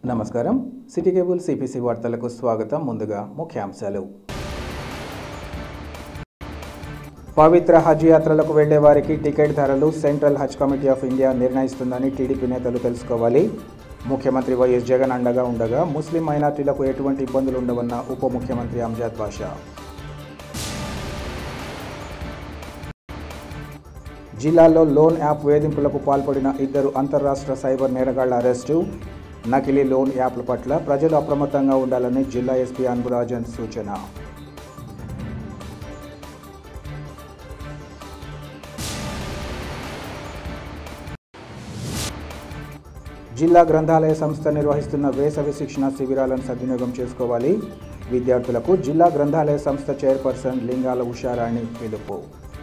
నమస్కారం city cable CPC వార్తలకు స్వాగతం ముందుగా ముఖ్యాంశాలు పవిత్ర హజ్ యాత్రలకు వెళ్లే వారికి టికెట్ ధరలు central Haj committee of India నిర్ణయిస్తుందని టీడీపీ నేతలు తెలుసుకోవాలి ముఖ్యమంత్రి వైఎస్ జగన్ అండగా ఉండగా ముస్లిం మైనార్టీలకు ఎటువంటి ఇబ్బందులు ఉండవన్న ఉప ముఖ్యమంత్రి అంజాద్ బాషా జిల్లాలో లోన్ యాప్ వేధింపులకు పాల్పడిన ఇద్దరు అంతర్రాష్ట్ర సైబర్ నేరగాళ్ల అరెస్టు నకిలీ లోన్ యాప్ల పట్ల ప్రజలు అప్రమత్తంగా ఉండాలని జిల్లా ఎస్పీ అన్బురాజన్ సూచన జిల్లా గ్రంథాలయ సంస్థ నిర్వహిస్తున్న వేసవి శిక్షణ శిబిరాలను సద్వినియోగం చేసుకోవాలి విద్యార్థులకు జిల్లా గ్రంథాలయ సంస్థ చైర్పర్సన్ లింగాల ఉషారాణి పిలుపు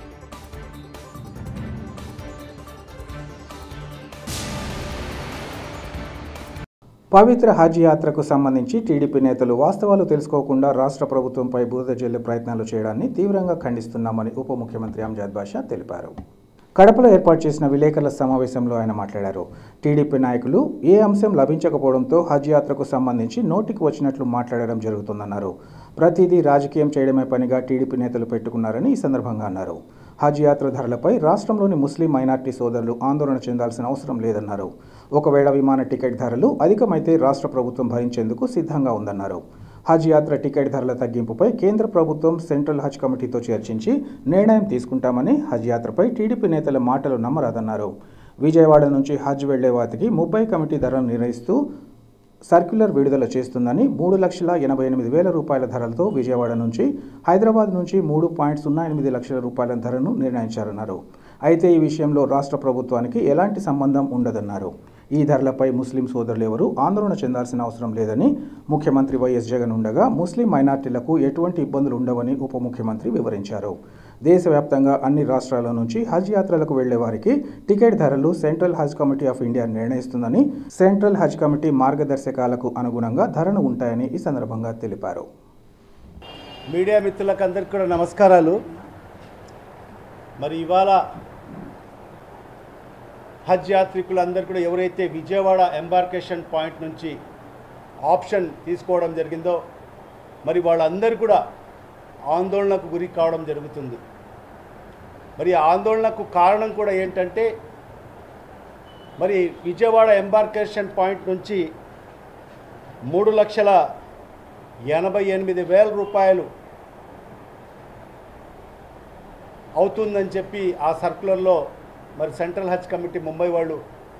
పవిత్ర హజ్ యాత్రకు సంబంధించి టీడీపీ నేతలు వాస్తవాలు తెలుసుకోకుండా రాష్ట్ర ప్రభుత్వంపై బురద జల్లే ప్రయత్నాలు చేయడాన్ని తీవ్రంగా ఖండిస్తున్నామని ఉప ముఖ్యమంత్రి అంజాద్ బాషా తెలిపారు కడపలో ఏర్పాటు చేసిన విలేకరుల సమావేశంలో ఆయన మాట్లాడారు టీడీపీ నాయకులు ఏ అంశం లభించకపోవడంతో హజ్ యాత్రకు సంబంధించి నోటికి వచ్చినట్లు మాట్లాడడం జరుగుతుందన్నారు ప్రతిదీ రాజకీయం చేయడమే పనిగా టీడీపీ నేతలు పెట్టుకున్నారని ఈ సందర్భంగా అన్నారు హజ్ యాత్ర ధరలపై రాష్ట్రంలోని ముస్లిం మైనార్టీ సోదరులు ఆందోళన చెందాల్సిన అవసరం లేదన్నారు ఒకవేళ విమాన టికెట్ ధరలు అధికమైతే రాష్ట్ర ప్రభుత్వం భరించేందుకు సిద్ధంగా ఉందన్నారు హజ్ యాత్ర టికెట్ ధరల తగ్గింపుపై కేంద్ర ప్రభుత్వం సెంట్రల్ హజ్ కమిటీతో చర్చించి నిర్ణయం తీసుకుంటామని హజ్ యాత్రపై టీడీపీ నేతల మాటలు నమ్మరాదన్నారు విజయవాడ నుంచి హజ్ వెళ్లే వాటికి ముప్పై కమిటీ ధరలు నిర్ణయిస్తూ సర్క్యులర్ విడుదల చేస్తుందని మూడు లక్షల ఎనభై ఎనిమిది వేల రూపాయల ధరలతో విజయవాడ నుంచి హైదరాబాద్ నుంచి మూడు పాయింట్ సున్నా ఎనిమిది లక్షల రూపాయల ధరను నిర్ణయించారన్నారు అయితే ఈ విషయంలో రాష్ట్ర ప్రభుత్వానికి ఎలాంటి సంబంధం ఉండదన్నారు ఈ ధరలపై ముస్లిం సోదరులు ఎవరూ ఆందోళన చెందాల్సిన అవసరం లేదని ముఖ్యమంత్రి వైఎస్ జగన్ ఉండగా ముస్లిం మైనార్టీలకు ఎటువంటి ఇబ్బందులు ఉండవని ఉప ముఖ్యమంత్రి వివరించారు దేశవ్యాప్తంగా అన్ని రాష్ట్రాల నుంచి హజ్ యాత్రలకు వెళ్లే వారికి టికెట్ ధరలు central Haj committee of India నిర్ణయిస్తుందని సెంట్రల్ హజ్ కమిటీ మార్గదర్శకాలకు అనుగుణంగా ధరలు ఉంటాయని ఈ సందర్భంగా తెలిపారు మీడియా మిత్రులకు అందరికీ కూడా నమస్కారాలు మరి ఇవాళ హజ్ యాత్రికులందరూ కూడా ఎవరైతే విజయవాడ ఎంబార్కేషన్ పాయింట్ నుంచి ఆప్షన్ తీసుకోవడం జరిగిందో మరి వాళ్ళందరూ కూడా ఆందోళనకు గురి కావడం జరుగుతుంది మరి ఆ ఆందోళనకు కారణం కూడా ఏంటంటే మరి విజయవాడ ఎంబార్కేషన్ పాయింట్ నుంచి మూడు లక్షల ఎనభై ఎనిమిది వేల రూపాయలు అవుతుందని చెప్పి ఆ సర్కులర్లో మరి సెంట్రల్ హజ్ కమిటీ ముంబై వాళ్ళు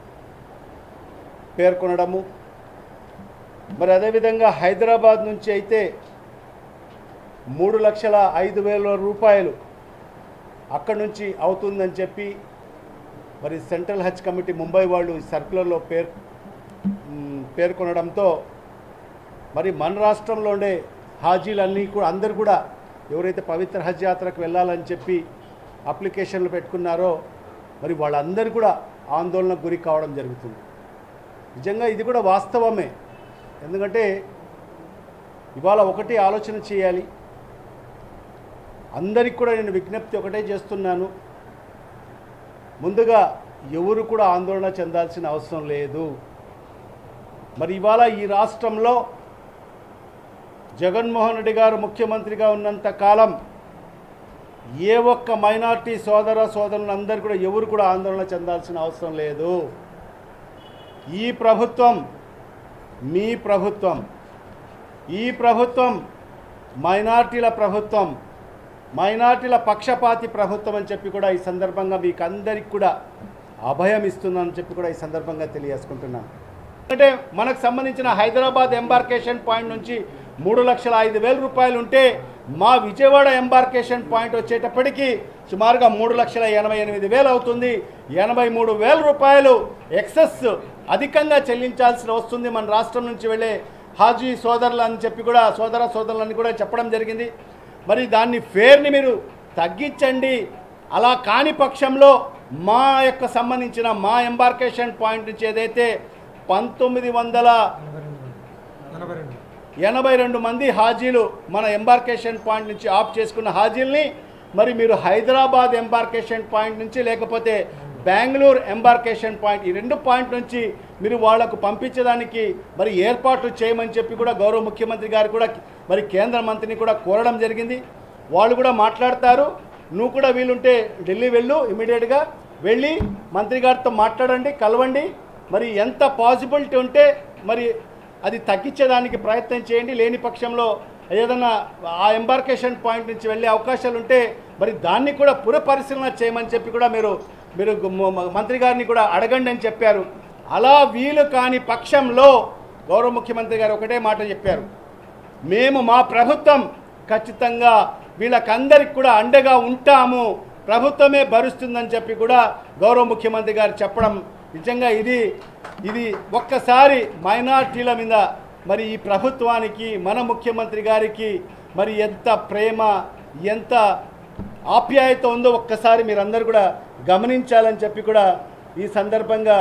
పేర్కొనడము మరి అదేవిధంగా హైదరాబాద్ నుంచి అయితే మూడు లక్షల ఐదు వేల రూపాయలు అక్కడి నుంచి అవుతుందని చెప్పి మరి సెంట్రల్ హజ్ కమిటీ ముంబై వాళ్ళు ఈ సర్కులర్లో పేర్ మ్, పేర్కొనడంతో మరి మన రాష్ట్రంలో ఉండే హాజీలన్నీ కూడా అందరు కూడా ఎవరైతే పవిత్ర హజ్ యాత్రకు వెళ్ళాలని చెప్పి అప్లికేషన్లు పెట్టుకున్నారో మరి వాళ్ళందరూ కూడా ఆందోళనకు గురి కావడం జరుగుతుంది నిజంగా ఇది కూడా వాస్తవమే ఎందుకంటే ఇవాళ ఒకటి ఆలోచన చేయాలి అందరికి కూడా నేను విజ్ఞప్తి ఒకటే చేస్తున్నాను ముందుగా ఎవరు కూడా ఆందోళన చెందాల్సిన అవసరం లేదు మరి ఇవాళ ఈ రాష్ట్రంలో జగన్మోహన్ రెడ్డి గారు ముఖ్యమంత్రిగా ఉన్నంత కాలం ఏ ఒక్క మైనార్టీ సోదర సోదరులందరూ కూడా ఎవరు కూడా ఆందోళన చెందాల్సిన అవసరం లేదు ఈ ప్రభుత్వం మీ ప్రభుత్వం ఈ ప్రభుత్వం మైనార్టీల ప్రభుత్వం మైనార్టీల పక్షపాతి ప్రభుత్వం అని చెప్పి కూడా ఈ సందర్భంగా మీకు అందరికి కూడా అభయం ఇస్తున్నానని చెప్పి కూడా ఈ సందర్భంగా తెలియజేసుకుంటున్నాను అంటే మనకు సంబంధించిన హైదరాబాద్ ఎంబార్కేషన్ పాయింట్ నుంచి మూడు లక్షల ఐదు వేల రూపాయలు ఉంటే మా విజయవాడ ఎంబార్కేషన్ పాయింట్ వచ్చేటప్పటికి సుమారుగా మూడు లక్షల ఎనభై ఎనిమిది వేలు అవుతుంది ఎనభై మూడు వేల రూపాయలు ఎక్సెస్ అధికంగా చెల్లించాల్సి వస్తుంది మన రాష్ట్రం నుంచి వెళ్ళే హాజీ సోదరులు అని చెప్పి కూడా సోదర సోదరులని కూడా చెప్పడం జరిగింది మరి దాన్ని ఫేర్ని మీరు తగ్గించండి అలా కాని పక్షంలో మా యొక్క సంబంధించిన మా ఎంబార్కేషన్ పాయింట్ నుంచి ఏదైతే పంతొమ్మిది వందల ఎనభై రెండు మంది హాజీలు మన ఎంబార్కేషన్ పాయింట్ నుంచి ఆఫ్ చేసుకున్న హాజీల్ని మరి మీరు హైదరాబాద్ ఎంబార్కేషన్ పాయింట్ నుంచి లేకపోతే బెంగళూరు ఎంబార్కేషన్ పాయింట్ ఈ రెండు పాయింట్ నుంచి మీరు వాళ్లకు పంపించడానికి మరి ఏర్పాట్లు చేయమని చెప్పి కూడా గౌరవ ముఖ్యమంత్రి గారు కూడా మరి కేంద్ర మంత్రిని కూడా కోరడం జరిగింది వాళ్ళు కూడా మాట్లాడతారు నువ్వు కూడా వీలుంటే ఢిల్లీ వెళ్ళు ఇమీడియట్గా వెళ్ళి మంత్రి గారితో మాట్లాడండి కలవండి మరి ఎంత పాసిబిలిటీ ఉంటే మరి అది తగ్గించేదానికి ప్రయత్నం చేయండి లేని పక్షంలో ఏదైనా ఆ ఎంబార్కేషన్ పాయింట్ నుంచి వెళ్ళే అవకాశాలు ఉంటే మరి దాన్ని కూడా పురపరిశీలన చేయమని చెప్పి కూడా మీరు మీరు మ- మ- మంత్రి గారిని కూడా అడగండి అని చెప్పారు అలా వీలు కాని పక్షంలో గౌరవ ముఖ్యమంత్రి గారు ఒకటే మాట చెప్పారు మేము మా ప్రభుత్వం ఖచ్చితంగా వీళ్ళకందరికి కూడా అండగా ఉంటాము ప్రభుత్వమే భరుస్తుందని చెప్పి కూడా గౌరవ ముఖ్యమంత్రి గారు చెప్పడం నిజంగా ఇది ఇది ఒక్కసారి మైనార్టీల మీద మరి ఈ ప్రభుత్వానికి మన ముఖ్యమంత్రి గారికి మరి ఎంత ప్రేమ ఎంత ఆప్యాయత ఉందో ఒక్కసారి మీరందరూ కూడా గమనించాలని చెప్పి కూడా ఈ సందర్భంగా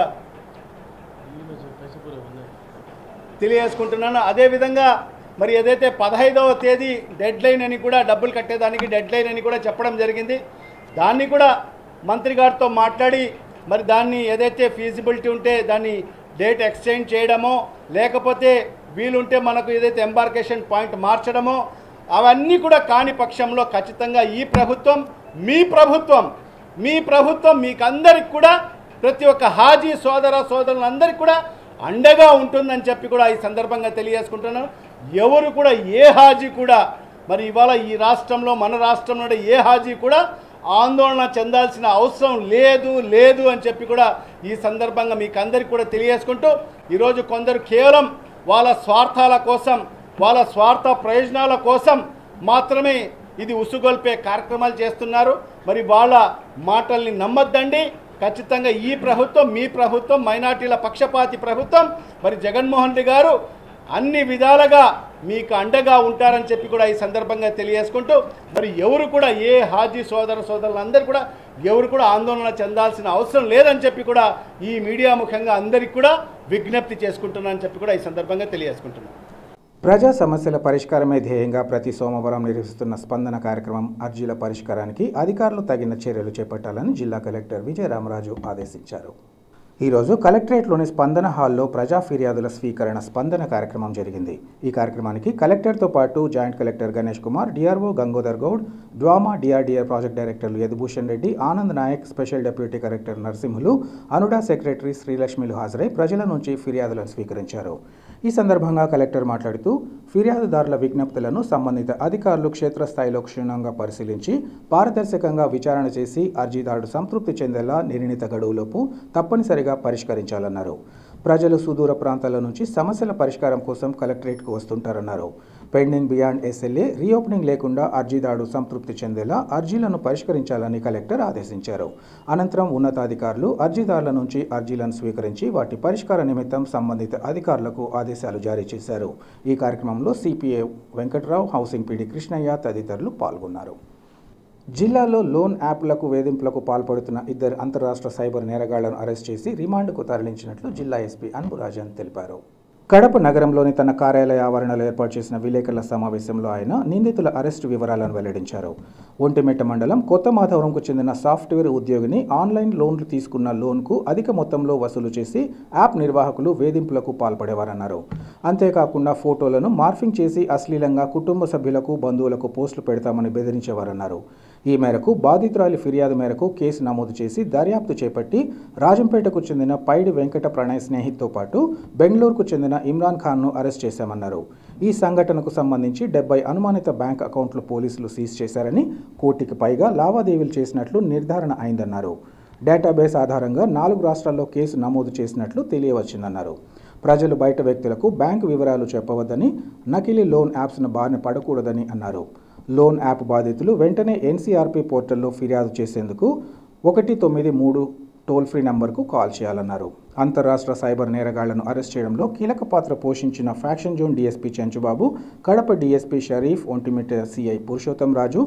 తెలియజేసుకుంటున్నాను అదేవిధంగా మరి ఏదైతే పదహైదవ తేదీ డెడ్ లైన్ అని కూడా డబ్బులు కట్టేదానికి డెడ్ లైన్ అని కూడా చెప్పడం జరిగింది దాన్ని కూడా మంత్రి గారితో మాట్లాడి మరి దాన్ని ఏదైతే ఫీజిబిలిటీ ఉంటే దాన్ని డేట్ ఎక్స్చేంజ్ చేయడమో లేకపోతే వీలుంటే మనకు ఏదైతే ఎంబార్కేషన్ పాయింట్ మార్చడమో అవన్నీ కూడా కాని పక్షంలో ఖచ్చితంగా ఈ ప్రభుత్వం మీ ప్రభుత్వం మీ ప్రభుత్వం మీకందరికి కూడా ప్రతి ఒక్క హాజీ సోదర సోదరులందరికీ కూడా అండగా ఉంటుందని చెప్పి కూడా ఈ సందర్భంగా తెలియజేసుకుంటున్నాను ఎవరు కూడా ఏ హాజీ కూడా మరి ఇవాళ ఈ రాష్ట్రంలో మన రాష్ట్రంలో ఉండే ఏ హాజీ కూడా ఆందోళన చెందాల్సిన అవసరం లేదు లేదు అని చెప్పి కూడా ఈ సందర్భంగా మీకు అందరికీ కూడా తెలియజేసుకుంటూ ఈరోజు కొందరు కేవలం వాళ్ళ స్వార్థాల కోసం వాళ్ళ స్వార్థ ప్రయోజనాల కోసం మాత్రమే ఇది ఉసుగొల్పే కార్యక్రమాలు చేస్తున్నారు మరి వాళ్ళ మాటల్ని నమ్మొద్దండి ఖచ్చితంగా ఈ ప్రభుత్వం మీ ప్రభుత్వం మైనార్టీల పక్షపాతి ప్రభుత్వం మరి జగన్మోహన్ రెడ్డి గారు అన్ని విధాలుగా మీకు అండగా ఉంటారని చెప్పి కూడా ఈ సందర్భంగా తెలియజేసుకుంటూ మరి ఎవరు కూడా ఏ హాజీ సోదర సోదరులందరూ కూడా ఎవరు కూడా ఆందోళన చెందాల్సిన అవసరం లేదని చెప్పి కూడా ఈ మీడియా ముఖంగా అందరికీ కూడా విజ్ఞప్తి చేసుకుంటున్నానని చెప్పి కూడా ఈ సందర్భంగా తెలియజేసుకుంటున్నాను ప్రజా సమస్యల పరిష్కారమే ధ్యేయంగా ప్రతి సోమవారం నిర్వహిస్తున్న స్పందన కార్యక్రమం అర్జీల పరిష్కారానికి అధికారులు తగిన చర్యలు చేపట్టాలని జిల్లా కలెక్టర్ విజయరామరాజు ఆదేశించారు ఈరోజు కలెక్టరేట్లోని స్పందన హాల్లో ప్రజా ఫిర్యాదుల స్వీకరణ స్పందన కార్యక్రమం జరిగింది ఈ కార్యక్రమానికి కలెక్టర్తో పాటు joint collector Ganesh Kumar DRO Gangodhar Goud DWMA DRDA project directors Yadubhushan Reddy Anand Naik special deputy collector Narasimhulu ANUDA secretary శ్రీలక్ష్మిలు హాజరై ప్రజల నుంచి ఫిర్యాదులను స్వీకరించారు ఈ సందర్భంగా కలెక్టర్ మాట్లాడుతూ ఫిర్యాదుదారుల విజ్ఞప్తులను సంబంధిత అధికారులు క్షేత్రస్థాయిలో క్షుణ్ణంగా పరిశీలించి పారదర్శకంగా విచారణ చేసి అర్జీదారుడు సంతృప్తి చెందేలా నిర్ణీత గడువులోపు తప్పనిసరిగా పరిష్కరించాలన్నారు ప్రజలు సుదూర ప్రాంతాల నుంచి సమస్యల పరిష్కారం కోసం కలెక్టరేట్కు వస్తుంటారన్నారు పెండింగ్ బియాండ్ ఎస్ఎల్ఏ రీఓపెనింగ్ లేకుండా అర్జీదారుడు సంతృప్తి చెందేలా అర్జీలను పరిష్కరించాలని కలెక్టర్ ఆదేశించారు అనంతరం ఉన్నతాధికారులు అర్జీదారుల నుంచి అర్జీలను స్వీకరించి వాటి పరిష్కార నిమిత్తం సంబంధిత అధికారులకు ఆదేశాలు జారీ చేశారు ఈ కార్యక్రమంలో CPA Venkatrao housing PD Krishnaiah తదితరులు పాల్గొన్నారు జిల్లాలో లోన్ యాప్లకు వేధింపులకు పాల్పడుతున్న ఇద్దరు అంతరాష్ట్ర సైబర్ నేరగాళ్లను అరెస్ట్ చేసి రిమాండ్కు తరలించినట్లు జిల్లా ఎస్పీ అన్బురాజన్ తెలిపారు కడప నగరంలోని తన కార్యాలయ ఆవరణలో ఏర్పాటు చేసిన విలేకరుల సమావేశంలో ఆయన నిందితుల అరెస్టు వివరాలను వెల్లడించారు ఒంటిమిట్ట మండలం కొత్త మాధవరంకు చెందిన సాఫ్ట్వేర్ ఉద్యోగిని ఆన్లైన్ లోన్లు తీసుకున్న లోన్కు అధిక మొత్తంలో వసూలు చేసి యాప్ నిర్వాహకులు వేధింపులకు పాల్పడేవారన్నారు అంతేకాకుండా ఫోటోలను మార్ఫింగ్ చేసి అశ్లీలంగా కుటుంబ సభ్యులకు బంధువులకు పోస్టులు పెడతామని బెదిరించేవారన్నారు ఈ మేరకు బాధితురాలి ఫిర్యాదు మేరకు కేసు నమోదు చేసి దర్యాప్తు చేపట్టి రాజంపేటకు చెందిన పైడి వెంకట ప్రణయ్ స్నేహితుతో పాటు బెంగళూరుకు చెందిన ఇమ్రాన్ ఖాన్ను అరెస్ట్ చేశామన్నారు ఈ సంఘటనకు సంబంధించి డెబ్బై అనుమానిత బ్యాంక్ అకౌంట్లు పోలీసులు సీజ్ చేశారని కోటికి పైగా లావాదేవీలు చేసినట్లు నిర్ధారణ అయిందన్నారు డేటాబేస్ ఆధారంగా నాలుగు రాష్ట్రాల్లో కేసు నమోదు చేసినట్లు తెలియవచ్చిందన్నారు ప్రజలు బయట వ్యక్తులకు బ్యాంకు వివరాలు చెప్పవద్దని నకిలీ లోన్ యాప్స్ను బారిన పడకూడదని అన్నారు లోన్ యాప్ బాధితులు వెంటనే ఎన్సీఆర్పీ పోర్టల్లో ఫిర్యాదు చేసేందుకు ఒకటి తొమ్మిది మూడు టోల్ ఫ్రీ నంబర్కు కాల్ చేయాలన్నారు అంతర్రాష్ట్ర సైబర్ నేరగాళ్లను అరెస్ట్ చేయడంలో కీలక పాత్ర పోషించిన faction zone DSP Chenchubabu Kadapa DSP Sharif Ontimitta CI Purushottam Raju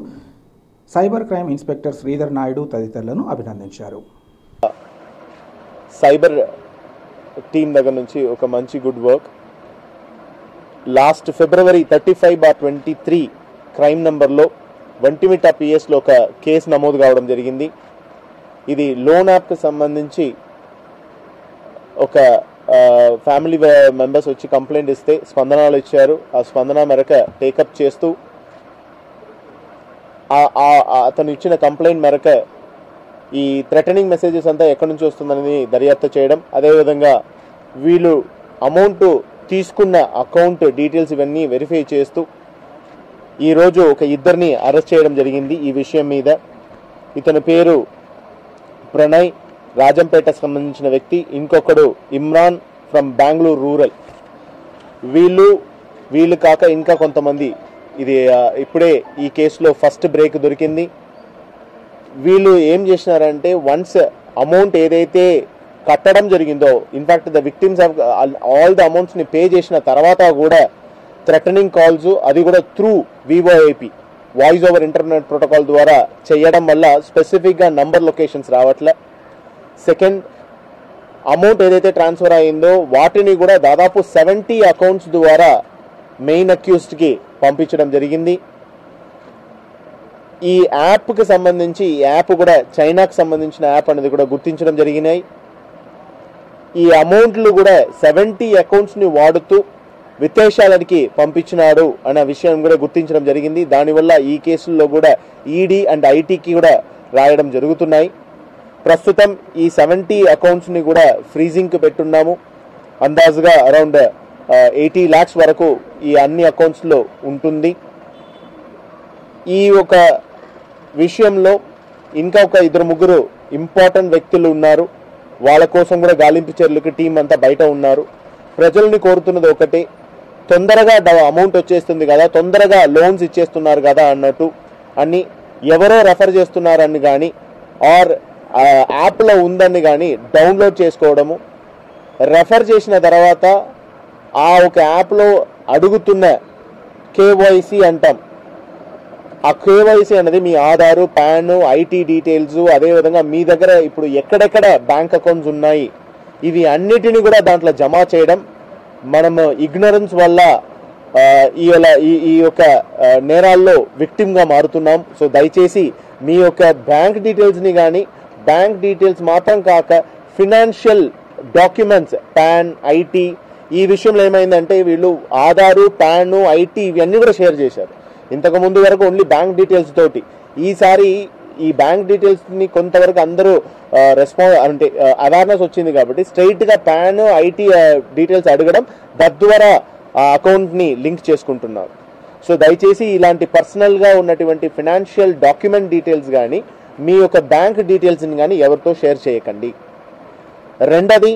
cyber crime inspector Sridhar Naidu తదితరులను అభినందించారు సైబర్ టీం దగ్గర నుంచి ఒక మంచి good work last February thirty five bar twenty three crime నెంబర్లో వంటిమిట్ట పిఎస్లో ఒక కేసు నమోదు కావడం జరిగింది ఇది లోన్ యాప్కి సంబంధించి ఒక ఫ్యామిలీ మెంబర్స్ వచ్చి కంప్లైంట్ ఇస్తే స్పందనలు ఇచ్చారు ఆ స్పందన మేరకు టేకప్ చేస్తూ ఆ- ఆ- ఆ అతను ఇచ్చిన కంప్లైంట్ మేరకు ఈ థ్రెటనింగ్ మెసేజెస్ అంతా ఎక్కడి నుంచి వస్తుందనేది దర్యాప్తు చేయడం అదేవిధంగా వీళ్ళు అమౌంట్ తీసుకున్న అకౌంట్ డీటెయిల్స్ ఇవన్నీ వెరిఫై చేస్తూ ఈరోజు ఒక ఇద్దరిని అరెస్ట్ చేయడం జరిగింది ఈ విషయం మీద ఇతని పేరు ప్రణయ్ రాజంపేటకు సంబంధించిన వ్యక్తి ఇంకొకడు ఇమ్రాన్ ఫ్రమ్ బెంగళూరు రూరల్ వీళ్ళు వీళ్ళు కాక ఇంకా కొంతమంది ఇది ఆ, ఇప్పుడే ఈ కేసులో ఫస్ట్ బ్రేక్ దొరికింది వీళ్ళు ఏం చేసినారంటే వన్స్ అమౌంట్ ఏదైతే కట్టడం జరిగిందో in fact the victims all the అమౌంట్స్ని పే చేసిన తర్వాత కూడా థ్రెటనింగ్ కాల్స్ అది కూడా through VOIP voice over internet protocol ద్వారా చేయడం వల్ల స్పెసిఫిక్గా నంబర్ లొకేషన్స్ రావట్లే సెకండ్ అమౌంట్ ఏదైతే ట్రాన్స్ఫర్ అయిందో వాటిని కూడా దాదాపు సెవెంటీ అకౌంట్స్ ద్వారా మెయిన్ అక్యూస్డ్కి పంపించడం జరిగింది ఈ యాప్కి సంబంధించి ఈ యాప్ కూడా చైనాకు సంబంధించిన యాప్ అనేది కూడా గుర్తించడం జరిగినాయి ఈ అమౌంట్లు కూడా సెవెంటీ అకౌంట్స్ని వాడుతూ విదేశాలకి పంపించినాడు అనే విషయం కూడా గుర్తించడం జరిగింది దానివల్ల ఈ కేసుల్లో కూడా ఈడీ అండ్ ఐటీకి కూడా రాయడం జరుగుతున్నాయి ప్రస్తుతం ఈ సెవెంటీ అకౌంట్స్ని కూడా ఫ్రీజింగ్కి పెట్టున్నాము అందాజుగా అరౌండ్ ఎయిటీ ల్యాక్స్ వరకు ఈ అన్ని అకౌంట్స్లో ఉంటుంది ఈ ఒక విషయంలో ఇంకా ఒక ఇద్దరు ముగ్గురు ఇంపార్టెంట్ వ్యక్తులు ఉన్నారు వాళ్ళ కోసం కూడా గాలింపు చర్యలకు టీం అంతా బయట ఉన్నారు ప్రజల్ని కోరుతున్నది ఒకటే తొందరగా అమౌంట్ వచ్చేస్తుంది కదా తొందరగా లోన్స్ ఇచ్చేస్తున్నారు కదా అన్నట్టు అని ఎవరో రెఫర్ చేస్తున్నారని కానీ ఆర్ యాప్లో ఉందని కానీ డౌన్లోడ్ చేసుకోవడము రెఫర్ చేసిన తర్వాత ఆ ఒక యాప్లో అడుగుతున్న కేవైసీ అంటాం ఆ కేవైసీ అనేది మీ ఆధారు పాన్ ఐటీ డీటెయిల్స్ అదేవిధంగా మీ దగ్గర ఇప్పుడు ఎక్కడెక్కడ బ్యాంక్ అకౌంట్స్ ఉన్నాయి ఇవి అన్నిటిని కూడా దాంట్లో జమ చేయడం మనం ఇగ్నరెన్స్ వల్ల ఆ, ఈ ఇలా- ఈ ఈ యొక్క ఆ, నేరాల్లో విక్టిమ్గా మారుతున్నాం సో దయచేసి మీ యొక్క బ్యాంక్ డీటెయిల్స్ని కానీ బ్యాంక్ డీటెయిల్స్ మాత్రం కాక ఫినాన్షియల్ డాక్యుమెంట్స్ పాన్ ఐటీ ఈ విషయంలో ఏమైందంటే వీళ్ళు ఆధారు పాన్ ఐటీ ఇవన్నీ కూడా షేర్ చేశారు ఇంతకు ముందు వరకు ఓన్లీ బ్యాంక్ డీటెయిల్స్ తోటి ఈసారి ఈ బ్యాంక్ డీటెయిల్స్ ని కొంతవరకు అందరూ రెస్పాన్స్ అంటే అవేర్నెస్ వచ్చింది కాబట్టి స్ట్రైట్ గా పాన్ ఐటీ డీటెయిల్స్ అడగడం తద్వారా ఆ అకౌంట్ ని లింక్ చేసుకుంటున్నారు సో దయచేసి ఇలాంటి పర్సనల్ గా ఉన్నటువంటి ఫినాన్షియల్ డాక్యుమెంట్ డీటెయిల్స్ కానీ మీ యొక్క బ్యాంక్ డీటెయిల్స్ ని కానీ ఎవరితో షేర్ చేయకండి రెండది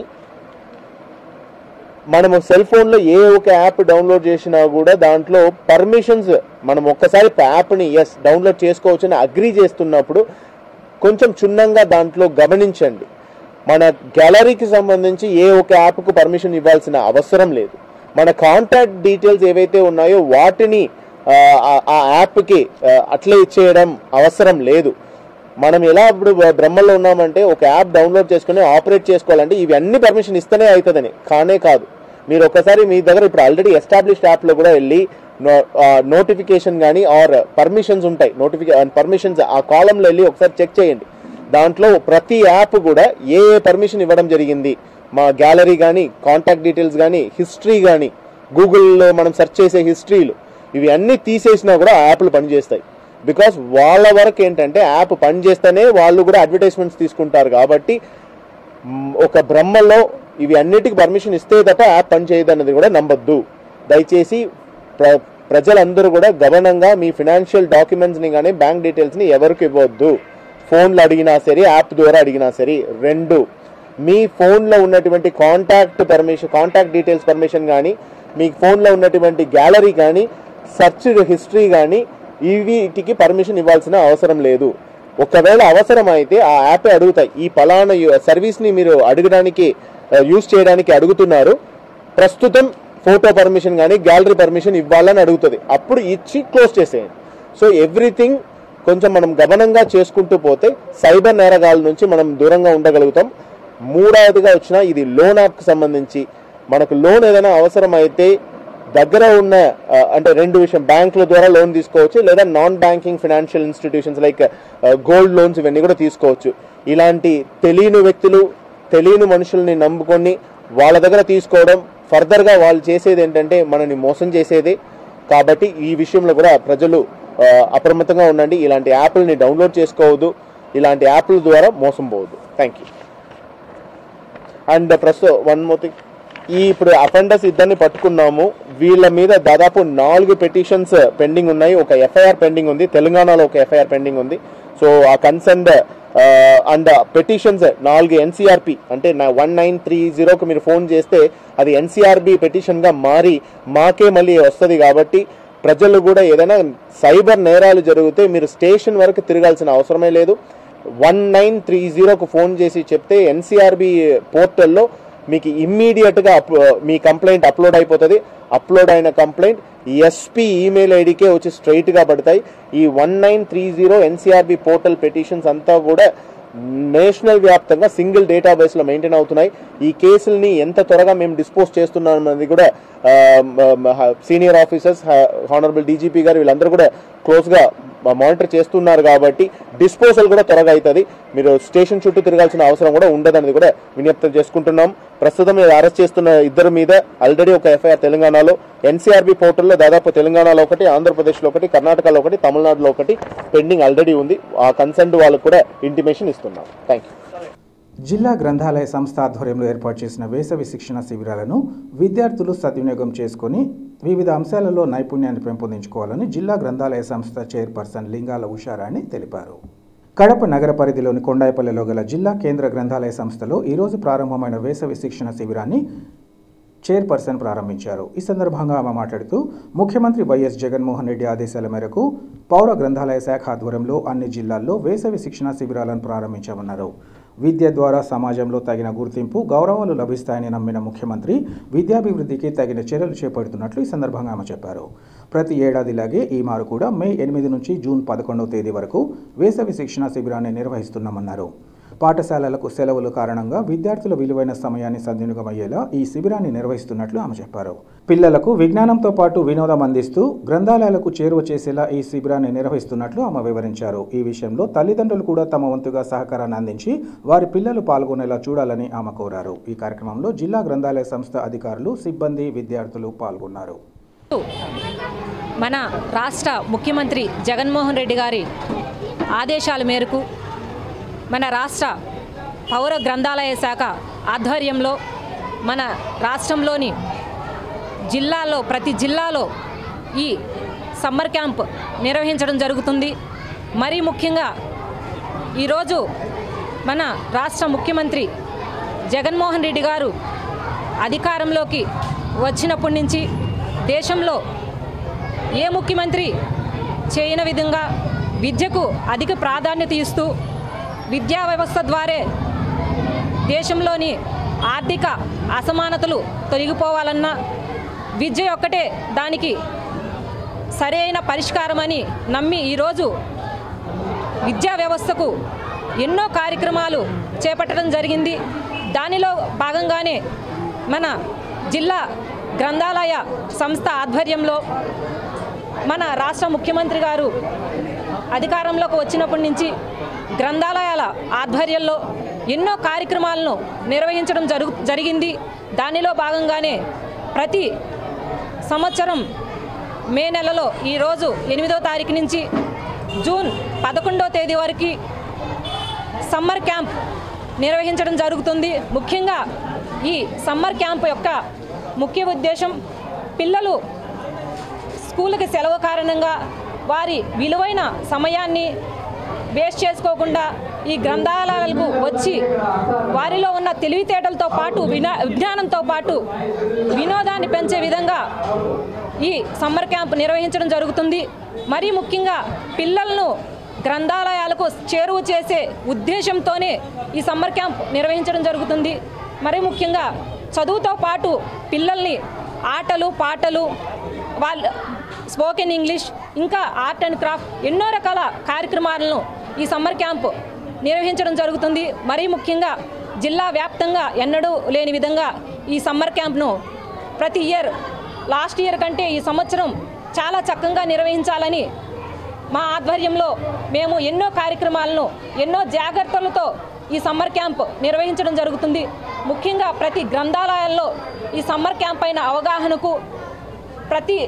మనము సెల్ ఫోన్లో ఏ ఒక యాప్ డౌన్లోడ్ చేసినా కూడా దాంట్లో పర్మిషన్స్ మనం ఒక్కసారి యాప్ని ఎస్ డౌన్లోడ్ చేసుకోవచ్చని అగ్రి చేస్తున్నప్పుడు కొంచెం క్షుణ్ణంగా దాంట్లో గమనించండి మన గ్యాలరీకి సంబంధించి ఏ ఒక యాప్కు పర్మిషన్ ఇవ్వాల్సిన అవసరం లేదు మన కాంటాక్ట్ డీటెయిల్స్ ఏవైతే ఉన్నాయో వాటిని ఆ, ఆ- ఆ యాప్కి ఆ, అట్లే ఇచ్చేయడం అవసరం లేదు మనం ఎలా ఇప్పుడు బ్రహ్మలో ఉన్నామంటే ఒక యాప్ డౌన్లోడ్ చేసుకుని ఆపరేట్ చేసుకోవాలంటే ఇవి అన్ని పర్మిషన్ ఇస్తేనే అవుతుందని కానే కాదు మీరు ఒకసారి మీ దగ్గర ఇప్పుడు ఆల్రెడీ ఎస్టాబ్లిష్డ్ యాప్లో కూడా వెళ్ళి నోటిఫికేషన్ కానీ ఆర్ పర్మిషన్స్ ఉంటాయి నోటిఫికే పర్మిషన్స్ ఆ కాలంలో వెళ్ళి ఒకసారి చెక్ చేయండి దాంట్లో ప్రతి యాప్ కూడా ఏ ఏ పర్మిషన్ ఇవ్వడం జరిగింది మా గ్యాలరీ కానీ కాంటాక్ట్ డీటెయిల్స్ కానీ హిస్టరీ కానీ గూగుల్లో మనం సెర్చ్ చేసే హిస్టరీలు ఇవి అన్నీ తీసేసినా కూడా ఆ యాప్లు పనిచేస్తాయి బికాస్ వాళ్ళ వరకు ఏంటంటే యాప్ పనిచేస్తేనే వాళ్ళు కూడా అడ్వర్టైజ్మెంట్స్ తీసుకుంటారు కాబట్టి మ్, ఒక బ్రహ్మలో ఇవి అన్నిటికి పర్మిషన్ ఇస్తే తప్ప యాప్ పనిచేయదు అన్నది కూడా నమ్మొద్దు దయచేసి ప్ర ప్రజలందరూ కూడా గమనంగా మీ ఫినాన్షియల్ డాక్యుమెంట్స్ని కానీ బ్యాంక్ డీటెయిల్స్ని ఎవరికి ఇవ్వద్దు ఫోన్లో అడిగినా సరే యాప్ ద్వారా అడిగినా సరే రెండు మీ ఫోన్లో ఉన్నటువంటి contact permission contact details permission కానీ మీ ఫోన్లో ఉన్నటువంటి గ్యాలరీ కానీ సెర్చ్ హిస్టరీ కానీ వీటికి పర్మిషన్ ఇవ్వాల్సిన అవసరం లేదు ఒకవేళ అవసరం అయితే ఆ యాప్ అడుగుతాయి ఈ పలానా సర్వీస్ని మీరు అడగడానికి యూస్ చేయడానికి అడుగుతున్నారు ప్రస్తుతం ఫోటో పర్మిషన్ కానీ గ్యాలరీ పర్మిషన్ ఇవ్వాలని అడుగుతుంది అప్పుడు ఇచ్చి క్లోజ్ చేసేయండి సో ఎవ్రీథింగ్ కొంచెం మనం గమనంగా చేసుకుంటూ పోతే సైబర్ నేరగాల నుంచి మనం దూరంగా ఉండగలుగుతాం మూడవదిగా వచ్చిన ఇది లోన్ యాప్కి సంబంధించి మనకు లోన్ ఏదైనా అవసరం అయితే దగ్గర ఉన్న ఆ, అంటే రెండు విషయం బ్యాంకుల ద్వారా లోన్ తీసుకోవచ్చు లేదా non banking financial institutions like gold loans ఇవన్నీ కూడా తీసుకోవచ్చు ఇలాంటి తెలియని వ్యక్తులు తెలియని మనుషుల్ని నమ్ముకొని వాళ్ళ దగ్గర తీసుకోవడం ఫర్దర్గా వాళ్ళు చేసేది ఏంటంటే మనని మోసం చేసేదే కాబట్టి ఈ విషయంలో కూడా ప్రజలు ఆ, అప్రమత్తంగా ఉండండి ఇలాంటి యాప్లని డౌన్లోడ్ చేసుకోవద్దు ఇలాంటి యాప్ల ద్వారా మోసం పోవద్దు థ్యాంక్ యూ అండ్ ప్రస్తుతం వన్ మోర్ థింగ్ ఈ ఇప్పుడు అఫెండర్స్ ఇద్దరిని పట్టుకున్నాము వీళ్ళ మీద దాదాపు నాలుగు పెటిషన్స్ పెండింగ్ ఉన్నాయి ఒక ఎఫ్ఐఆర్ పెండింగ్ ఉంది తెలంగాణలో ఒక ఎఫ్ఐఆర్ పెండింగ్ ఉంది సో ఆ కన్సర్న్ అండ్ పెటిషన్స్ నాలుగు ఎన్సీఆర్పి అంటే నా వన్ నైన్ త్రీ జీరోకి మీరు ఫోన్ చేస్తే అది ఎన్సీఆర్బి పెటిషన్గా మారి మాకే మళ్ళీ వస్తుంది కాబట్టి ప్రజలు కూడా ఏదైనా సైబర్ నేరాలు జరిగితే మీరు స్టేషన్ వరకు తిరగాల్సిన అవసరమే లేదు వన్ నైన్ త్రీ జీరోకు ఫోన్ చేసి చెప్తే ఎన్సీఆర్బి పోర్టల్లో మీకు ఇమ్మీడియట్గా అప్ మీ కంప్లైంట్ అప్లోడ్ అయిపోతుంది అప్లోడ్ అయిన కంప్లైంట్ ఎస్పీ ఈమెయిల్ ఐడికే వచ్చి స్ట్రైట్గా పడతాయి ఈ one nine three zero NCRB portal petitions అంతా కూడా నేషనల్ వ్యాప్తంగా సింగిల్ డేటాబేస్లో మెయింటైన్ అవుతున్నాయి ఈ కేసుల్ని ఎంత త్వరగా మేము డిస్పోజ్ చేస్తున్నాం అన్నది కూడా సీనియర్ ఆఫీసర్స్ హానరబుల్ డీజీపీ గారు వీళ్ళందరూ కూడా క్లోజ్గా మానిటర్ చేస్తున్నారు కాబట్టి డిస్పోజల్ కూడా త్వరగా అవుతుంది మీరు స్టేషన్ చుట్టూ తిరగాల్సిన అవసరం కూడా ఉండదనేది కూడా విజ్ఞప్తం చేసుకుంటున్నాం ప్రస్తుతం మీరు అరెస్ట్ చేస్తున్న ఇద్దరి మీద ఆల్రెడీ ఒక ఎఫ్ఐఆర్ తెలంగాణలో ఎన్సీఆర్బి పోర్టల్లో దాదాపు తెలంగాణలో ఒకటి ఆంధ్రప్రదేశ్లో ఒకటి కర్ణాటకలో ఒకటి తమిళనాడులో ఒకటి పెండింగ్ ఆల్రెడీ ఉంది ఆ కన్సర్న్ వాళ్ళకు కూడా ఇంటిమేషన్ ఇస్తున్నాం థ్యాంక్ యూ జిల్లా గ్రంథాలయ సంస్థ ఆధ్వర్యంలో ఏర్పాటు చేసిన వేసవి శిక్షణ శిబిరాలను విద్యార్థులు సద్వినియోగం చేసుకుని వివిధ అంశాలలో నైపుణ్యాన్ని పెంపొందించుకోవాలని జిల్లా గ్రంథాలయ సంస్థ చైర్పర్సన్ లింగాల ఉషారాణి తెలిపారు కడప నగర పరిధిలోని కొండాయిపల్లిలో గల జిల్లా కేంద్ర గ్రంథాలయ సంస్థలో ఈరోజు ప్రారంభమైన వేసవి శిక్షణ శిబిరాన్ని చైర్పర్సన్ ప్రారంభించారు ఈ సందర్భంగా ఆమె మాట్లాడుతూ ముఖ్యమంత్రి వైఎస్ జగన్మోహన్ రెడ్డి ఆదేశాల మేరకు పౌర గ్రంథాలయ శాఖ ఆధ్వర్యంలో అన్ని జిల్లాల్లో వేసవి శిక్షణ శిబిరాలను ప్రారంభించామన్నారు విద్య ద్వారా సమాజంలో తగిన గుర్తింపు గౌరవాలు లభిస్తాయని నమ్మిన ముఖ్యమంత్రి విద్యాభివృద్ధికి తగిన చర్యలు చేపడుతున్నట్లు ఈ సందర్భంగా ఆమె చెప్పారు ప్రతి ఏడాదిలాగే ఈ మారు కూడా మే ఎనిమిది నుంచి జూన్ పదకొండవ తేదీ వరకు వేసవి శిక్షణ శిబిరాన్ని నిర్వహిస్తున్నామన్నారు పాఠశాలలకు సెలవుల కారణంగా విద్యార్థుల విలువైన సమయాన్ని సద్వినియోగమయ్యేలా ఈ శిబిరాన్ని నిర్వహిస్తున్నట్లు ఆమె చెప్పారు పిల్లలకు విజ్ఞానంతో పాటు వినోదం అందిస్తూ గ్రంథాలయాలకు చేరువ చేసేలా ఈ శిబిరాన్ని నిర్వహిస్తున్నట్లు ఆమె వివరించారు ఈ విషయంలో తల్లిదండ్రులు కూడా తమ వంతుగా సహకారాన్ని అందించి వారి పిల్లలు పాల్గొనేలా చూడాలని ఆమె కోరారు ఈ కార్యక్రమంలో జిల్లా గ్రంథాలయ సంస్థ అధికారులు సిబ్బంది విద్యార్థులు పాల్గొన్నారు మన రాష్ట్ర ముఖ్యమంత్రి జగన్మోహన్ రెడ్డి గారి ఆదేశాల మేరకు మన రాష్ట్ర పౌర గ్రంథాలయ శాఖ ఆధ్వర్యంలో మన రాష్ట్రంలోని జిల్లాలో ప్రతి జిల్లాలో ఈ సమ్మర్ క్యాంప్ నిర్వహించడం జరుగుతుంది మరీ ముఖ్యంగా ఈరోజు మన రాష్ట్ర ముఖ్యమంత్రి జగన్మోహన్ రెడ్డి గారు అధికారంలోకి వచ్చినప్పటి నుంచి దేశంలో ఏ ముఖ్యమంత్రి చేయని విధంగా విద్యకు అధిక ప్రాధాన్యత ఇస్తూ విద్యా వ్యవస్థ ద్వారే దేశంలోని ఆర్థిక అసమానతలు తొలగిపోవాలన్నా విద్య ఒక్కటే దానికి సరైన పరిష్కారమని నమ్మి ఈరోజు విద్యా వ్యవస్థకు ఎన్నో కార్యక్రమాలు చేపట్టడం జరిగింది దానిలో భాగంగానే మన జిల్లా గ్రంథాలయ సంస్థ ఆధ్వర్యంలో మన రాష్ట్ర ముఖ్యమంత్రి గారు అధికారంలోకి వచ్చినప్పటి నుంచి గ్రంథాలయాల ఆధ్వర్యంలో ఎన్నో కార్యక్రమాలను నిర్వహించడం జరుగు జరిగింది దానిలో భాగంగానే ప్రతి సంవత్సరం మే నెలలో ఈరోజు ఎనిమిదో తారీఖు నుంచి జూన్ పదకొండో తేదీ వరకు సమ్మర్ క్యాంప్ నిర్వహించడం జరుగుతుంది ముఖ్యంగా ఈ సమ్మర్ క్యాంప్ యొక్క ముఖ్య ఉద్దేశం పిల్లలు స్కూల్కి సెలవు కారణంగా వారి విలువైన సమయాన్ని వేస్ట్ చేసుకోకుండా ఈ గ్రంథాలయాలకు వచ్చి వారిలో ఉన్న తెలివితేటలతో పాటు వినా విజ్ఞానంతో పాటు వినోదాన్ని పెంచే విధంగా ఈ సమ్మర్ క్యాంప్ నిర్వహించడం జరుగుతుంది మరీ ముఖ్యంగా పిల్లలను గ్రంథాలయాలకు చేరువ చేసే ఉద్దేశంతోనే ఈ సమ్మర్ క్యాంప్ నిర్వహించడం జరుగుతుంది మరీ ముఖ్యంగా చదువుతో పాటు పిల్లల్ని ఆటలు పాటలు వాళ్ళ స్పోకెన్ ఇంగ్లీష్ ఇంకా ఆర్ట్ అండ్ క్రాఫ్ట్ ఎన్నో రకాల కార్యక్రమాలను ఈ సమ్మర్ క్యాంప్ నిర్వహించడం జరుగుతుంది మరీ ముఖ్యంగా జిల్లా వ్యాప్తంగా ఎన్నడూ లేని విధంగా ఈ సమ్మర్ క్యాంప్ను ప్రతి ఇయర్ లాస్ట్ ఇయర్ కంటే ఈ సంవత్సరం చాలా చక్కగా నిర్వహించాలని మా ఆధ్వర్యంలో మేము ఎన్నో కార్యక్రమాలను ఎన్నో జాగ్రత్తలతో ఈ సమ్మర్ క్యాంప్ నిర్వహించడం జరుగుతుంది ముఖ్యంగా ప్రతి గ్రంథాలయాల్లో ఈ సమ్మర్ క్యాంప్ పైన అవగాహనకు ప్రతి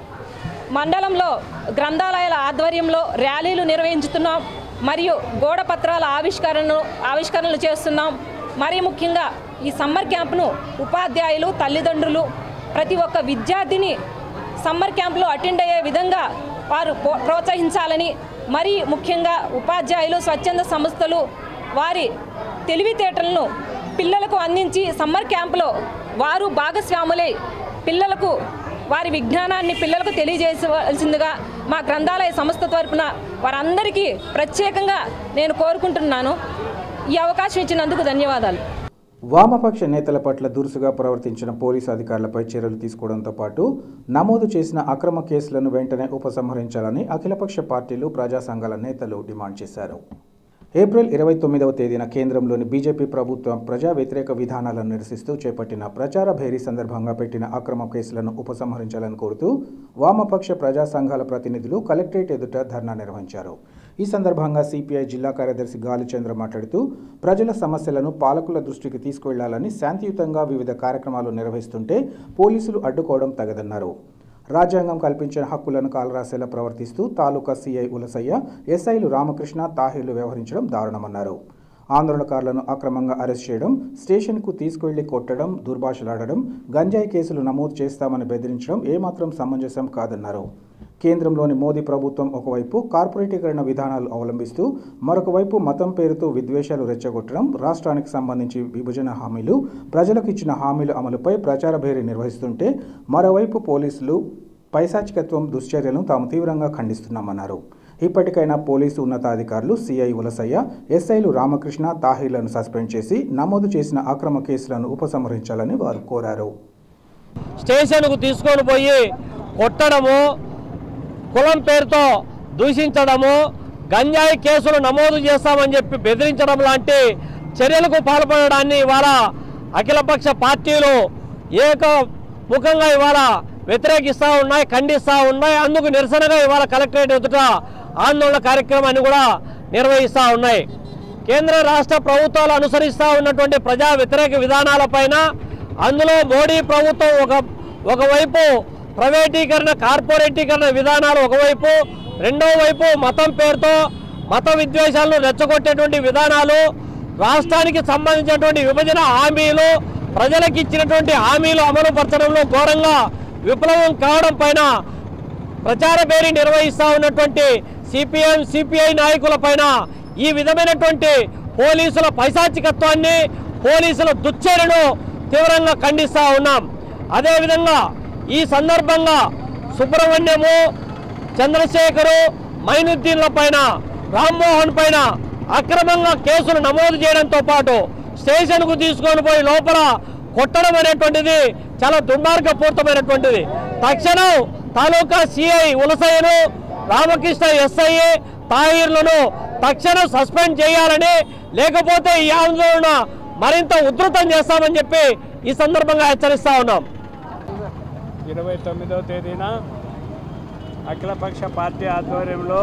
మండలంలో గ్రంథాలయాల ఆధ్వర్యంలో ర్యాలీలు నిర్వహించుతున్నాం మరియు గోడ పత్రాల ఆవిష్కరణను ఆవిష్కరణలు చేస్తున్నాం మరీ ముఖ్యంగా ఈ సమ్మర్ క్యాంప్ను ఉపాధ్యాయులు తల్లిదండ్రులు ప్రతి ఒక్క విద్యార్థిని సమ్మర్ క్యాంప్లో అటెండ్ అయ్యే విధంగా వారు పో- ప్రోత్సహించాలని మరీ ముఖ్యంగా ఉపాధ్యాయులు స్వచ్ఛంద సంస్థలు వారి తెలివితేటలను పిల్లలకు అందించి సమ్మర్ క్యాంపులో వారు భాగస్వాములై పిల్లలకు వారి విజ్ఞానాన్ని పిల్లలకు తెలియజేయవలసిందిగా మా గ్రంథాలయ సంస్థ తరపున వారందరికీ ప్రత్యేకంగా నేను కోరుకుంటున్నాను ఈ అవకాశం ఇచ్చినందుకు ధన్యవాదాలు వామపక్ష నేతల పట్ల దురుసుగా ప్రవర్తించిన పోలీసు అధికారులపై చర్యలు తీసుకోవడంతో పాటు నమోదు చేసిన అక్రమ కేసులను వెంటనే ఉపసంహరించాలని అఖిలపక్ష పార్టీలు ప్రజా సంఘాల నేతలు డిమాండ్ చేశారు ఏప్రిల్ ఇరవై తొమ్మిదవ తేదీన కేంద్రంలోని బీజేపీ ప్రభుత్వం ప్రజా వ్యతిరేక విధానాలను నిరసిస్తూ చేపట్టిన ప్రచార భేరీ సందర్భంగా పెట్టిన అక్రమ కేసులను ఉపసంహరించాలని కోరుతూ వామపక్ష ప్రజా సంఘాల ప్రతినిధులు కలెక్టరేట్ ఎదుట ధర్నా నిర్వహించారు ఈ సందర్భంగా సిపిఐ జిల్లా కార్యదర్శి గాలిచంద్ర మాట్లాడుతూ ప్రజల సమస్యలను పాలకుల దృష్టికి తీసుకువెళ్లాలని శాంతియుతంగా వివిధ కార్యక్రమాలు నిర్వహిస్తుంటే పోలీసులు అడ్డుకోవడం తగదన్నారు రాజ్యాంగం కల్పించిన హక్కులను కాలరాసేలా ప్రవర్తిస్తూ తాలూకా సీఐ ఉలసయ్య ఎస్ఐలు రామకృష్ణ తాహిర్లు వ్యవహరించడం దారుణమన్నారు ఆందోళనకారులను అక్రమంగా అరెస్ట్ చేయడం స్టేషన్కు తీసుకువెళ్లి కొట్టడం దుర్భాషలాడడం గంజాయి కేసులు నమోదు చేస్తామని బెదిరించడం ఏమాత్రం సమంజసం కాదన్నారు కేంద్రంలోని మోదీ ప్రభుత్వం ఒకవైపు కార్పొరేటీకరణ విధానాలు అవలంబిస్తూ మరొక వైపు మతం పేరుతో విద్వేషాలు రెచ్చగొట్టడం రాష్ట్రానికి సంబంధించి విభజన హామీలు ప్రజలకు ఇచ్చిన హామీల అమలుపై ప్రచార భేరీ నిర్వహిస్తుంటే మరోవైపు పోలీసులు పైశాచికత్వం దుశ్చర్యలను తాము తీవ్రంగా ఖండిస్తున్నామన్నారు ఇప్పటికైనా పోలీసు ఉన్నతాధికారులు సిఐ ఉలసయ్య ఎస్ఐలు రామకృష్ణ తాహీర్లను సస్పెండ్ చేసి నమోదు చేసిన అక్రమ కేసులను ఉపసంహరించాలని వారు కోరారు స్టేషన్కు తీసుకొని పోయి కొట్టడము కులం పేరుతో దూషించడము గంజాయి కేసులు నమోదు చేస్తామని చెప్పి బెదిరించడం లాంటి చర్యలకు పాల్పడడాన్ని ఇవాళ అఖిలపక్ష పార్టీలు ఏకముఖంగా ఇవాళ వ్యతిరేకిస్తూ ఉన్నాయి ఖండిస్తూ ఉన్నాయి అందుకు నిరసనగా ఇవాళ కలెక్టరేట్ ఎదుట ఆందోళన కార్యక్రమాన్ని కూడా నిర్వహిస్తూ ఉన్నాయి కేంద్ర రాష్ట్ర ప్రభుత్వాలు అనుసరిస్తూ ఉన్నటువంటి ప్రజా వ్యతిరేక విధానాలపైన అందులో మోడీ ప్రభుత్వం ఒక ఒకవైపు ప్రైవేటీకరణ కార్పొరేటీకరణ విధానాలు ఒకవైపు రెండో వైపు మతం పేరుతో మత విద్వేషాలను రెచ్చగొట్టేటువంటి విధానాలు రాష్ట్రానికి సంబంధించినటువంటి విభజన హామీలు ప్రజలకు ఇచ్చినటువంటి హామీలు అమలు పరచడంలో ఘోరంగా విప్లవం కావడం పైన ప్రచార పేరీ నిర్వహిస్తూ ఉన్నటువంటి సిపిఎం సిపిఐ నాయకుల పైన ఈ విధమైనటువంటి పోలీసుల పైశాచికత్వాన్ని పోలీసుల దుశ్చర్యను తీవ్రంగా ఖండిస్తూ ఉన్నాం అదేవిధంగా ఈ సందర్భంగా సుబ్రహ్మణ్యము చంద్రశేఖరు మైనుద్దీన్ల పైన రామ్మోహన్ పైన అక్రమంగా కేసులు నమోదు చేయడంతో పాటు స్టేషన్కు తీసుకొని పోయి లోపల కొట్టడం అనేటువంటిది చాలా దుర్మార్గపూరితమైనటువంటిది తక్షణం తాలూకా సిఐ ఉలసయ్యను రామకృష్ణ ఎస్ఐ తాహిర్లను తక్షణం సస్పెండ్ చేయాలని లేకపోతే ఈ ఆందోళన మరింత ఉధృతం చేస్తామని చెప్పి ఈ సందర్భంగా హెచ్చరిస్తా ఉన్నాం ఇరవై తొమ్మిదవ తేదీన అఖిలపక్ష పార్టీ ఆధ్వర్యంలో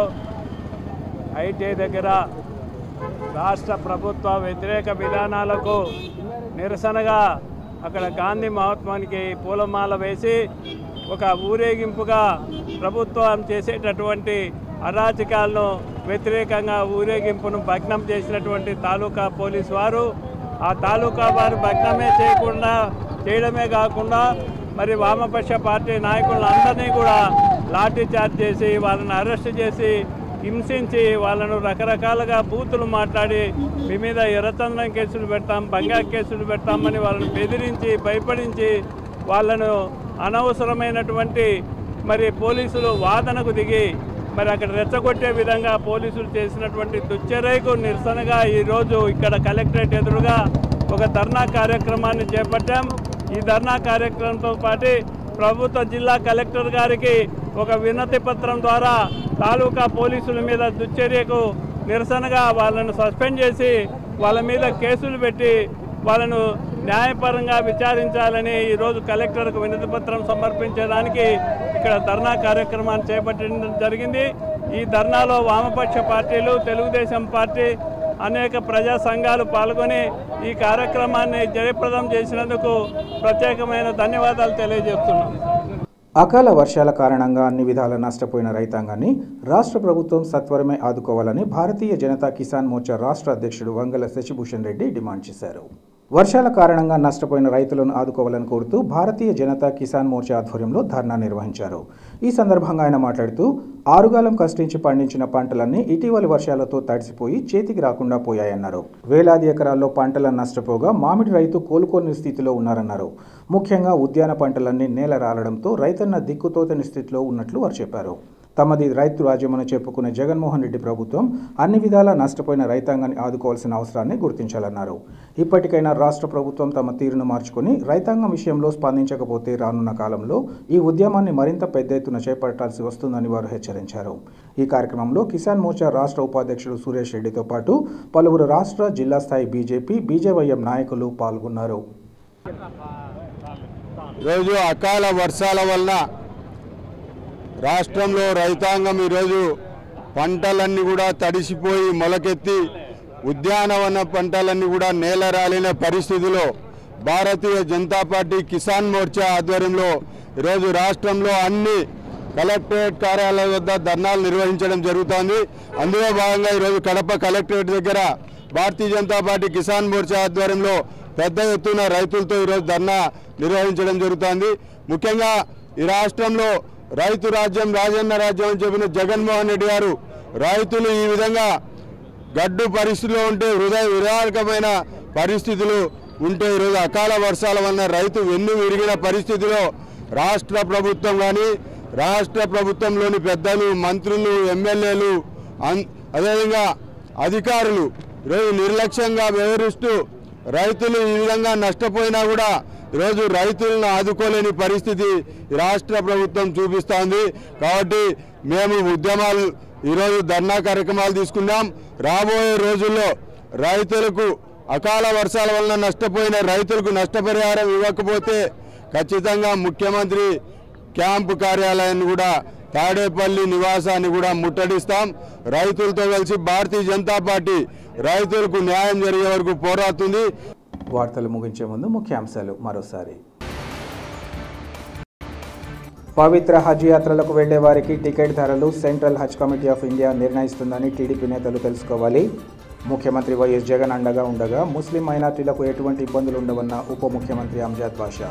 ఐటీ దగ్గర రాష్ట్ర ప్రభుత్వ వ్యతిరేక విధానాలకు నిరసనగా అక్కడ గాంధీ మహాత్మానికి పూలమాల వేసి ఒక ఊరేగింపుగా ప్రభుత్వం చేసేటటువంటి అరాచకాలను వ్యతిరేకంగా ఊరేగింపును భగ్నం చేసినటువంటి తాలూకా పోలీసు వారు ఆ తాలూకా వారు భగ్నమే చేయకుండా చేయడమే కాకుండా మరి వామపక్ష పార్టీ నాయకులందరినీ కూడా లాఠీ చార్జ్ చేసి వాళ్ళని అరెస్ట్ చేసి హింసించి వాళ్ళను రకరకాలుగా బూతులు మాట్లాడి మీ మీద ఎర్రచందనం కేసులు పెడతాం బంగా కేసులు పెడతామని వాళ్ళని బెదిరించి భయపడించి వాళ్ళను అనవసరమైనటువంటి మరి పోలీసులు వాదనకు దిగి మరి అక్కడ రెచ్చగొట్టే విధంగా పోలీసులు చేసినటువంటి దుశ్చర్యకు నిరసనగా ఈరోజు ఇక్కడ కలెక్టరేట్ ఎదురుగా ఒక ధర్నా కార్యక్రమాన్ని చేపట్టాం ఈ ధర్నా కార్యక్రమంతో పాటు ప్రభుత్వ జిల్లా కలెక్టర్ గారికి ఒక వినతి పత్రం ద్వారా తాలూకా పోలీసుల మీద దుశ్చర్యకు నిరసనగా వాళ్ళను సస్పెండ్ చేసి వాళ్ళ మీద కేసులు పెట్టి వాళ్ళను న్యాయపరంగా విచారించాలని ఈరోజు కలెక్టర్కు వినతి పత్రం సమర్పించడానికి ఇక్కడ ధర్నా కార్యక్రమాన్ని చేపట్టడం జరిగింది ఈ ధర్నాలో వామపక్ష పార్టీలు తెలుగుదేశం పార్టీ అనేక ప్రజా సంఘాలు పాల్గొని ఈ కార్యక్రమాన్ని జయప్రదం చేసినందుకు ప్రత్యేకమైన ధన్యవాదాలు తెలియజేస్తున్నాం అకాల వర్షాల కారణంగా అన్ని విధాల నష్టపోయిన రైతాంగాన్ని రాష్ట్ర ప్రభుత్వం సత్వరమే ఆదుకోవాలని భారతీయ జనతా కిసాన్ మోర్చా రాష్ట్ర అధ్యక్షుడు వంగల శశిభూషణ్ రెడ్డి డిమాండ్ చేశారు వర్షాల కారణంగా నష్టపోయిన రైతులను ఆదుకోవాలని కోరుతూ భారతీయ జనతా కిసాన్ మోర్చా ఆధ్వర్యంలో ధర్నా నిర్వహించారు ఈ సందర్భంగా ఆయన మాట్లాడుతూ ఆరుగాలం కష్టించి పండించిన పంటలన్నీ ఇటీవలి వర్షాలతో తడిసిపోయి చేతికి రాకుండా పోయాయన్నారు వేలాది ఎకరాల్లో పంటలను నష్టపోగా మామిడి రైతు కోలుకోని స్థితిలో ఉన్నారన్నారు ముఖ్యంగా ఉద్యాన పంటలన్నీ నేల రాలడంతో రైతన్న దిక్కుతోతని స్థితిలో ఉన్నట్లు వారు చెప్పారు తమది రైతు రాజ్యమని చెప్పుకునే జగన్మోహన్ రెడ్డి ప్రభుత్వం అన్ని విధాలా నష్టపోయిన రైతాంగాన్ని ఆదుకోవాల్సిన అవసరాన్ని గుర్తించాలన్నారు ఇప్పటికైనా రాష్ట్ర ప్రభుత్వం తమ తీరును మార్చుకొని రైతాంగం విషయంలో స్పందించకపోతే రానున్న కాలంలో ఈ ఉద్యమాన్ని మరింత పెద్ద ఎత్తున చేపట్టాల్సి వస్తుందని వారు హెచ్చరించారు ఈ కార్యక్రమంలో కిసాన్ మోర్చా రాష్ట్ర ఉపాధ్యక్షుడు సురేష్ రెడ్డితో పాటు పలువురు రాష్ట్ర జిల్లా స్థాయి బీజేపీ బీజేవైఎం నాయకులు పాల్గొన్నారు ఈరోజు అకాల వర్షాల వలన రాష్ట్రంలో రైతాంగం ఈరోజు పంటలన్నీ కూడా తడిసిపోయి మొలకెత్తి ఉద్యానవన పంటలన్నీ కూడా నేల రాలిన పరిస్థితిలో భారతీయ జనతా పార్టీ కిసాన్ మోర్చా ఆధ్వర్యంలో ఈరోజు రాష్ట్రంలో అన్ని కలెక్టరేట్ కార్యాలయాల వద్ద ధర్నాలు నిర్వహించడం జరుగుతోంది అందులో భాగంగా ఈరోజు కడప కలెక్టరేట్ దగ్గర భారతీయ జనతా పార్టీ కిసాన్ మోర్చా ఆధ్వర్యంలో పెద్ద ఎత్తున రైతులతో ఈరోజు ధర్నా నిర్వహించడం జరుగుతోంది ముఖ్యంగా ఈ రాష్ట్రంలో రైతు రాజ్యం రాజన్న రాజ్యం అని చెప్పిన జగన్మోహన్ రెడ్డి గారు రైతులు ఈ విధంగా గడ్డు పరిస్థితిలో ఉంటే హృదయ విరాళకమైన పరిస్థితులు ఉంటే ఈరోజు అకాల వర్షాల వలన రైతు వెన్ను విరిగిన పరిస్థితిలో రాష్ట్ర ప్రభుత్వం కానీ రాష్ట్ర ప్రభుత్వంలోని పెద్దలు మంత్రులు ఎమ్మెల్యేలు అన్- అదేవిధంగా అధికారులు ఈరోజు నిర్లక్ష్యంగా వ్యవహరిస్తూ రైతులు ఈ విధంగా నష్టపోయినా కూడా ఈరోజు రైతులను ఆదుకోలేని పరిస్థితి ఈ రాష్ట్ర ప్రభుత్వం చూపిస్తోంది కాబట్టి మేము ఉద్యమాలు ఈరోజు ధర్నా కార్యక్రమాలు తీసుకున్నాం రాబోయే రోజుల్లో రైతులకు అకాల వర్షాల వలన నష్టపోయిన రైతులకు నష్టపరిహారం ఇవ్వకపోతే ఖచ్చితంగా ముఖ్యమంత్రి క్యాంపు కార్యాలయాన్ని కూడా తాడేపల్లి నివాసాన్ని కూడా ముట్టడిస్తాం రైతులతో కలిసి భారతీయ జనతా పార్టీ రైతులకు న్యాయం జరిగే వరకు పోరాడుతుంది వార్తలు ముగించే ముందు ముఖ్యాంశాలు మరోసారి పవిత్ర హజ్ యాత్రలకు వెళ్లే వారికి టికెట్ ధరలు central Haj committee of India నిర్ణయిస్తుందని టీడీపీ నేతలు తెలుసుకోవాలి ముఖ్యమంత్రి వైఎస్ జగన్ అండగా ఉండగా ముస్లిం మైనార్టీలకు ఎటువంటి ఇబ్బందులు ఉండవన్న ఉప ముఖ్యమంత్రి అంజాద్ బాషా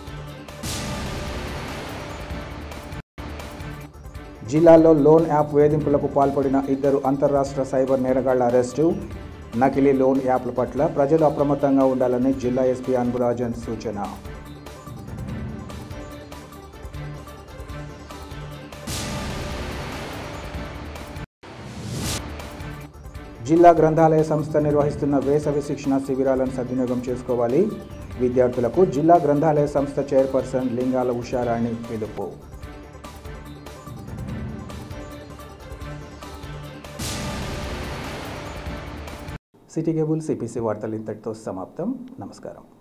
జిల్లాలో లోన్ యాప్ వేధింపులకు పాల్పడిన ఇద్దరు అంతర్రాష్ట్ర సైబర్ నేరగాళ్ల అరెస్టు నకిలీ లోన్ యాప్ల పట్ల ప్రజలు అప్రమత్తంగా ఉండాలని జిల్లా ఎస్పీ అన్బురాజన్ సూచన జిల్లా గ్రంథాలయ సంస్థ నిర్వహిస్తున్న వేసవి శిక్షణ శిబిరాలను సద్వినియోగం చేసుకోవాలి విద్యార్థులకు జిల్లా గ్రంథాలయ సంస్థ చైర్పర్సన్ లింగాల ఉషారాణి పిలుపు సిటీ కేబుల్ సిపిసి వార్తలు ఇంతటితో సమాప్తం నమస్కారం